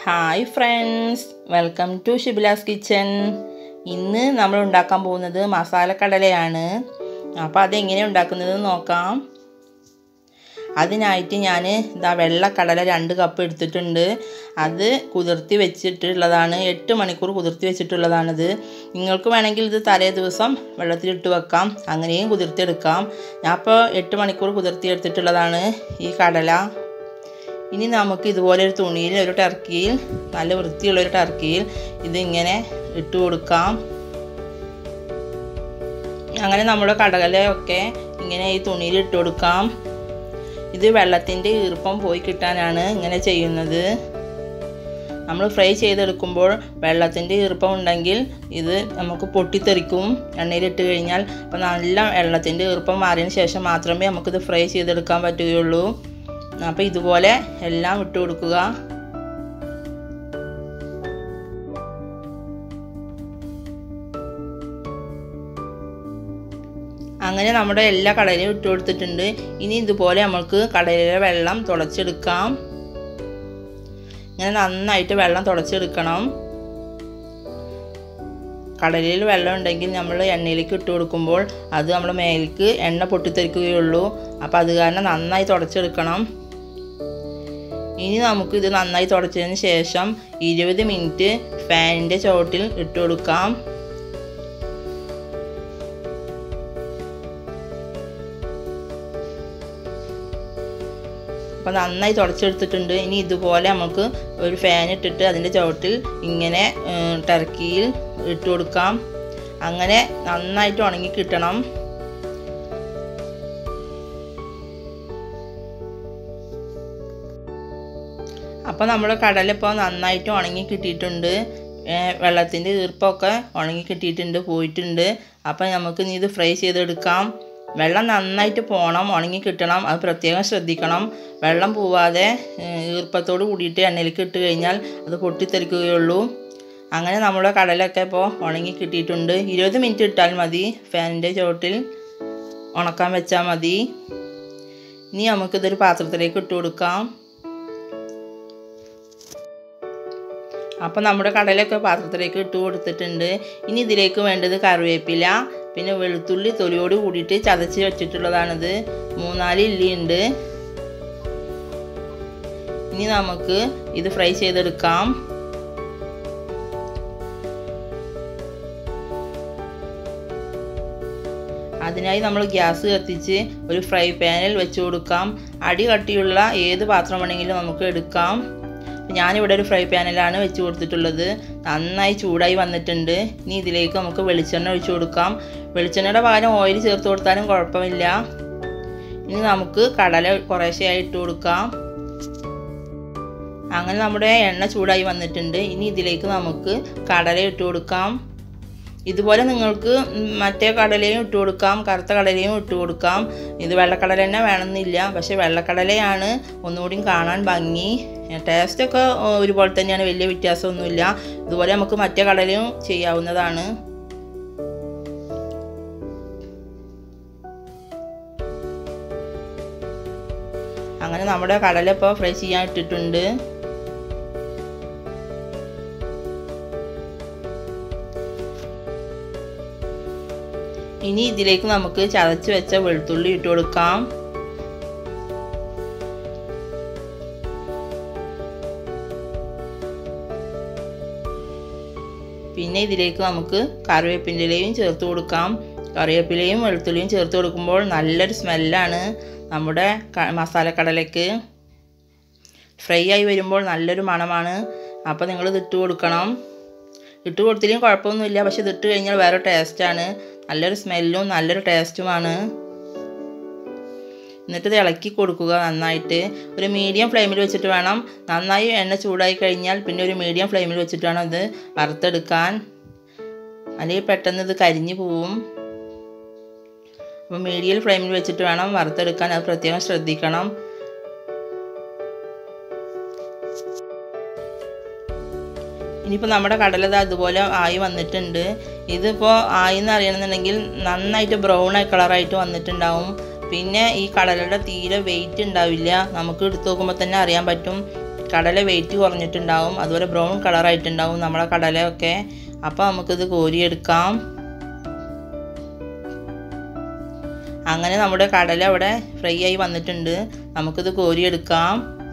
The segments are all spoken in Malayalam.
hi friends welcome to Shibila's kitchen ഇന്ന് നമ്മൾ ഉണ്ടാക്കാൻ പോകുന്നത് മസാലക്കടലയാണ് അപ്പോൾ അതെങ്ങനെ ഉണ്ടാക്കുന്നത് നോക്കാം അതിനായിട്ട് ഞാൻ ഇതാ വെള്ളക്കടല രണ്ട് കപ്പ് എടുത്തിട്ടുണ്ട് അത് കുതിർത്തി വെച്ചിട്ടുള്ളതാണ് എട്ട് മണിക്കൂർ കുതിർത്തി വെച്ചിട്ടുള്ളതാണിത് നിങ്ങൾക്ക് വേണമെങ്കിൽ ഇത് തലേ ദിവസം വെള്ളത്തിലിട്ട് വെക്കാം അങ്ങനെയും കുതിർത്തിയെടുക്കാം ഞാൻ അപ്പോൾ എട്ട് മണിക്കൂർ കുതിർത്തി എടുത്തിട്ടുള്ളതാണ് ഈ കടല ഇനി നമുക്ക് ഇതുപോലെ ഒരു തുണിയിൽ ഒരു ടർക്കിയിൽ നല്ല വൃത്തിയുള്ള ഒരു ടർക്കിയിൽ ഇതിങ്ങനെ ഇട്ട് കൊടുക്കാം അങ്ങനെ നമ്മുടെ കടലയൊക്കെ ഇങ്ങനെ ഈ തുണിയിൽ ഇട്ട് കൊടുക്കാം ഇത് വെള്ളത്തിൻ്റെ ഈർപ്പം പോയി കിട്ടാനാണ് ഇങ്ങനെ ചെയ്യുന്നത് നമ്മൾ ഫ്രൈ ചെയ്തെടുക്കുമ്പോൾ വെള്ളത്തിൻ്റെ ഈർപ്പം ഉണ്ടെങ്കിൽ ഇത് നമുക്ക് പൊട്ടിത്തെറിക്കും എണ്ണയിലിട്ട് കഴിഞ്ഞാൽ അപ്പോൾ നല്ല വെള്ളത്തിൻ്റെ ഈർപ്പം മാറിയതിന് ശേഷം മാത്രമേ നമുക്കിത് ഫ്രൈ ചെയ്തെടുക്കാൻ പറ്റുകയുള്ളൂ അപ്പോൾ ഇതുപോലെ എല്ലാം ഇട്ട് കൊടുക്കുക അങ്ങനെ നമ്മുടെ എല്ലാ കടലയും ഇട്ട് കൊടുത്തിട്ടുണ്ട് ഇനി ഇതുപോലെ നമുക്ക് കടലിലെ വെള്ളം തുടച്ചെടുക്കാം ഇങ്ങനെ നന്നായിട്ട് വെള്ളം തുടച്ചെടുക്കണം കടലിൽ വെള്ളം ഉണ്ടെങ്കിൽ നമ്മൾ എണ്ണയിലേക്ക് ഇട്ട് കൊടുക്കുമ്പോൾ അത് നമ്മുടെ മേലേക്ക് എണ്ണ പൊട്ടിത്തെറിക്കുകയുള്ളൂ അപ്പോൾ അത് കാരണം നന്നായി തുടച്ചെടുക്കണം ഇനി നമുക്ക് ഇത് നന്നായി തുടച്ചതിന് ശേഷം ഇരുപത് മിനിറ്റ് ഫാനിൻ്റെ ചുവട്ടിൽ ഇട്ട് കൊടുക്കാം അപ്പോൾ നന്നായി തുടച്ചെടുത്തിട്ടുണ്ട് ഇനി ഇതുപോലെ നമുക്ക് ഒരു ഫാൻ ഇട്ടിട്ട് അതിൻ്റെ ചുവട്ടിൽ ഇങ്ങനെ ടർക്കിയിൽ ഇട്ട് കൊടുക്കാം അങ്ങനെ നന്നായിട്ട് ഉണങ്ങി കിട്ടണം അപ്പോൾ നമ്മൾ കടലിപ്പോൾ നന്നായിട്ട് ഉണങ്ങി കിട്ടിയിട്ടുണ്ട് വെള്ളത്തിൻ്റെ ഈർപ്പമൊക്കെ ഉണങ്ങി കിട്ടിയിട്ടുണ്ട് പോയിട്ടുണ്ട് അപ്പോൾ നമുക്ക് ഇനി ഇത് ഫ്രൈ ചെയ്തെടുക്കാം വെള്ളം നന്നായിട്ട് പോകണം ഉണങ്ങി കിട്ടണം അത് പ്രത്യേകം ശ്രദ്ധിക്കണം വെള്ളം പോവാതെ ഈർപ്പത്തോട് കൂടിയിട്ട് എണ്ണയിലേക്ക് ഇട്ട് കഴിഞ്ഞാൽ അത് പൊട്ടിത്തെറിക്കുകയുള്ളൂ അങ്ങനെ നമ്മുടെ കടലൊക്കെ ഇപ്പോൾ ഉണങ്ങി കിട്ടിയിട്ടുണ്ട് ഇരുപത് മിനിറ്റ് ഇട്ടാൽ മതി ഫാനിൻ്റെ ചുവട്ടിൽ ഉണക്കാൻ വെച്ചാൽ മതി ഇനി നമുക്കിതൊരു പാത്രത്തിലേക്ക് ഇട്ട് കൊടുക്കാം അപ്പോൾ നമ്മുടെ കടലൊക്കെ പാത്രത്തിലേക്ക് ഇട്ട് കൊടുത്തിട്ടുണ്ട് ഇനി ഇതിലേക്ക് വേണ്ടത് കറിവേപ്പില പിന്നെ വെളുത്തുള്ളി തൊലിയോട് കൂടിയിട്ട് ചതച്ച് വെച്ചിട്ടുള്ളതാണിത് മൂന്നാല് ഇല്ലി ഉണ്ട് ഇനി നമുക്ക് ഇത് ഫ്രൈ ചെയ്തെടുക്കാം അതിനായി നമ്മൾ ഗ്യാസ് കത്തിച്ച് ഒരു ഫ്രൈ പാനിൽ വെച്ച് കൊടുക്കാം അടി കട്ടിയുള്ള ഏത് പാത്രം വേണമെങ്കിലും നമുക്ക് എടുക്കാം ഞാനിവിടെ ഒരു ഫ്രൈ പാനിലാണ് വെച്ച് കൊടുത്തിട്ടുള്ളത് നന്നായി ചൂടായി വന്നിട്ടുണ്ട് ഇനി ഇതിലേക്ക് നമുക്ക് വെളിച്ചെണ്ണ ഒഴിച്ചു കൊടുക്കാം വെളിച്ചെണ്ണയുടെ പകരം ഓയിൽ ചേർത്ത് കൊടുത്താലും കുഴപ്പമില്ല ഇനി നമുക്ക് കടല കുറേശ്ശെയായി ഇട്ട് കൊടുക്കാം അങ്ങനെ നമ്മുടെ എണ്ണ ചൂടായി വന്നിട്ടുണ്ട് ഇനി ഇതിലേക്ക് നമുക്ക് കടല ഇട്ട് കൊടുക്കാം ഇതുപോലെ നിങ്ങൾക്ക് മറ്റേ കടലയും ഇട്ട് കൊടുക്കാം കറുത്ത കടലയും ഇട്ട് കൊടുക്കാം ഇത് വെള്ളക്കടല തന്നെ വേണമെന്നില്ല പക്ഷേ വെള്ളക്കടലയാണ് ഒന്നുകൂടി കാണാൻ ഭംഗി ടേസ്റ്റൊക്കെ ഒരുപോലെ തന്നെയാണ് വലിയ വ്യത്യാസമൊന്നുമില്ല ഇതുപോലെ നമുക്ക് മറ്റേ കടലയും ചെയ്യാവുന്നതാണ് അങ്ങനെ നമ്മുടെ കടല ഇപ്പോൾ ഫ്രൈ ചെയ്യാൻ ഇട്ടിട്ടുണ്ട് ഇനി ഇതിലേക്ക് നമുക്ക് ചതച്ച് വെച്ച വെളുത്തുള്ളി ഇട്ട് കൊടുക്കാം പിന്നെ ഇതിലേക്ക് നമുക്ക് കറിവേപ്പിൻ്റെലയും ചേർത്ത് കൊടുക്കാം കറിവേപ്പിലയും വെളുത്തുള്ളിയും ചേർത്ത് കൊടുക്കുമ്പോൾ നല്ലൊരു സ്മെല്ലാണ് നമ്മുടെ മസാലക്കടലയ്ക്ക് ഫ്രൈ ആയി വരുമ്പോൾ നല്ലൊരു മണമാണ് അപ്പോൾ നിങ്ങൾ ഇത് ഇട്ട് കൊടുക്കണം ഇട്ട് കൊടുത്തില്ലെങ്കിൽ കുഴപ്പമൊന്നുമില്ല പക്ഷെ ഇതിട്ട് കഴിഞ്ഞാൽ വേറെ ടേസ്റ്റാണ് നല്ലൊരു സ്മെല്ലും നല്ലൊരു ടേസ്റ്റുമാണ് എന്നിട്ട് ഇത് ഇളക്കി കൊടുക്കുക നന്നായിട്ട് ഒരു മീഡിയം ഫ്ലെയിമിൽ വെച്ചിട്ട് വേണം നന്നായി എണ്ണ ചൂടായി കഴിഞ്ഞാൽ പിന്നെ ഒരു മീഡിയം ഫ്ലെയിമിൽ വെച്ചിട്ട് വേണം ഇത് വറുത്തെടുക്കാൻ അല്ലെങ്കിൽ പെട്ടെന്ന് ഇത് കരിഞ്ഞു പോവും അപ്പോൾ മീഡിയം ഫ്ലെയിമിൽ വെച്ചിട്ട് വേണം വറുത്തെടുക്കാൻ അത് പ്രത്യേകം ശ്രദ്ധിക്കണം ഇനിയിപ്പോൾ നമ്മുടെ കടലത് അതുപോലെ ആയി വന്നിട്ടുണ്ട് ഇതിപ്പോൾ ആയി എന്ന് അറിയണമെന്നുണ്ടെങ്കിൽ നന്നായിട്ട് ബ്രൗൺ കളറായിട്ട് വന്നിട്ടുണ്ടാവും പിന്നെ ഈ കടലയുടെ തീരെ വെയിറ്റ് ഉണ്ടാവില്ല നമുക്ക് എടുത്തു നോക്കുമ്പോൾ തന്നെ അറിയാൻ പറ്റും കടല വെയിറ്റ് കുറഞ്ഞിട്ടുണ്ടാവും അതുപോലെ ബ്രൗൺ കളറായിട്ടുണ്ടാവും നമ്മളെ കടലയൊക്കെ അപ്പോൾ നമുക്കിത് കോരിയെടുക്കാം അങ്ങനെ നമ്മുടെ കടല അവിടെ ഫ്രൈ ആയി വന്നിട്ടുണ്ട് നമുക്കിത് കോരിയെടുക്കാം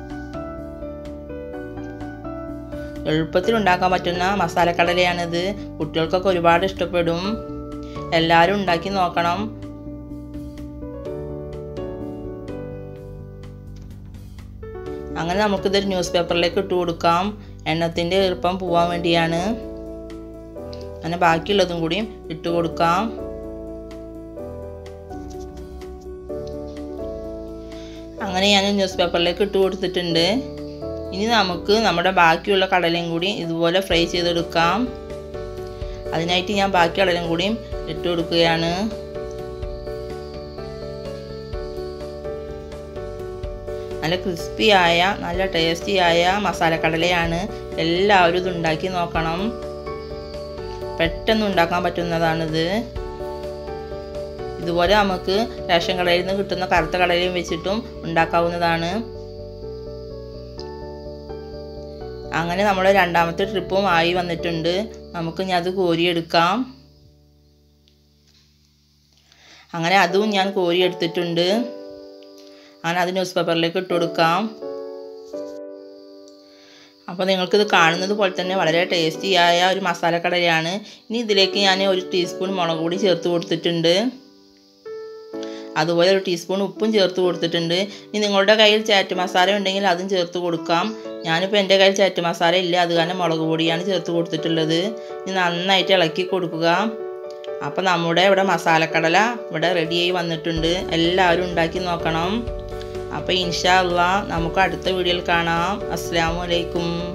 എളുപ്പത്തിൽ ഉണ്ടാക്കാൻ പറ്റുന്ന മസാലക്കടലയാണിത് കുട്ടികൾക്കൊക്കെ ഒരുപാട് ഇഷ്ടപ്പെടും എല്ലാവരും ഉണ്ടാക്കി നോക്കണം അങ്ങനെ നമുക്കിതൊരു ന്യൂസ് പേപ്പറിലേക്ക് ഇട്ട് കൊടുക്കാം എണ്ണത്തിൻ്റെ ഈർപ്പം പോവാൻ വേണ്ടിയാണ് അങ്ങനെ ബാക്കിയുള്ളതും കൂടി ഇട്ട് കൊടുക്കാം അങ്ങനെ ഞാൻ ന്യൂസ് പേപ്പറിലേക്ക് ഇട്ട് കൊടുത്തിട്ടുണ്ട് ഇനി നമുക്ക് നമ്മുടെ ബാക്കിയുള്ള കടലയും കൂടി ഇതുപോലെ ഫ്രൈ ചെയ്തെടുക്കാം അതിനായിട്ട് ഞാൻ ബാക്കി കടലയും കൂടിയും ഇട്ട് കൊടുക്കുകയാണ് നല്ല ക്രിസ്പി ആയ നല്ല ടേസ്റ്റി ആയ മസാലക്കടലയാണ് എല്ലാവരും ഇത് ഉണ്ടാക്കി നോക്കണം പെട്ടെന്ന് ഉണ്ടാക്കാൻ പറ്റുന്നതാണിത് ഇതുപോലെ നമുക്ക് റേഷൻ കടയിൽ നിന്ന് കിട്ടുന്ന കറുത്ത കടലയും വെച്ചിട്ടും ഉണ്ടാക്കാവുന്നതാണ് അങ്ങനെ നമ്മുടെ രണ്ടാമത്തെ ട്രിപ്പും ആയി വന്നിട്ടുണ്ട് നമുക്ക് ഇനി അത് കോരിയെടുക്കാം അങ്ങനെ അതും ഞാൻ കോരിയെടുത്തിട്ടുണ്ട് അങ്ങനെ അത് ന്യൂസ് പേപ്പറിലേക്ക് ഇട്ട് കൊടുക്കാം അപ്പോൾ നിങ്ങൾക്കിത് കാണുന്നത് പോലെ തന്നെ വളരെ ടേസ്റ്റിയായ ഒരു മസാലക്കടലയാണ് ഇനി ഇതിലേക്ക് ഞാൻ ഒരു ടീസ്പൂൺ മുളക് പൊടി ചേർത്ത് കൊടുത്തിട്ടുണ്ട് അതുപോലെ ഒരു ടീസ്പൂൺ ഉപ്പും ചേർത്ത് കൊടുത്തിട്ടുണ്ട് ഇനി നിങ്ങളുടെ കയ്യിൽ ചാറ്റ് മസാല ഉണ്ടെങ്കിൽ അതും ചേർത്ത് കൊടുക്കാം ഞാനിപ്പോൾ എൻ്റെ കയ്യിൽ ചാറ്റ് മസാല ഇല്ല അത് കാരണം മുളക് പൊടിയാണ് ചേർത്ത് കൊടുത്തിട്ടുള്ളത് ഇനി നന്നായിട്ട് ഇളക്കി കൊടുക്കുക അപ്പോൾ നമ്മുടെ ഇവിടെ മസാലക്കടല ഇവിടെ റെഡിയായി വന്നിട്ടുണ്ട് എല്ലാവരും ഉണ്ടാക്കി നോക്കണം അപ്പോൾ ഇൻഷാ അള്ളാ നമുക്ക് അടുത്ത വീഡിയോയിൽ കാണാം അസ്സാം വലൈക്കും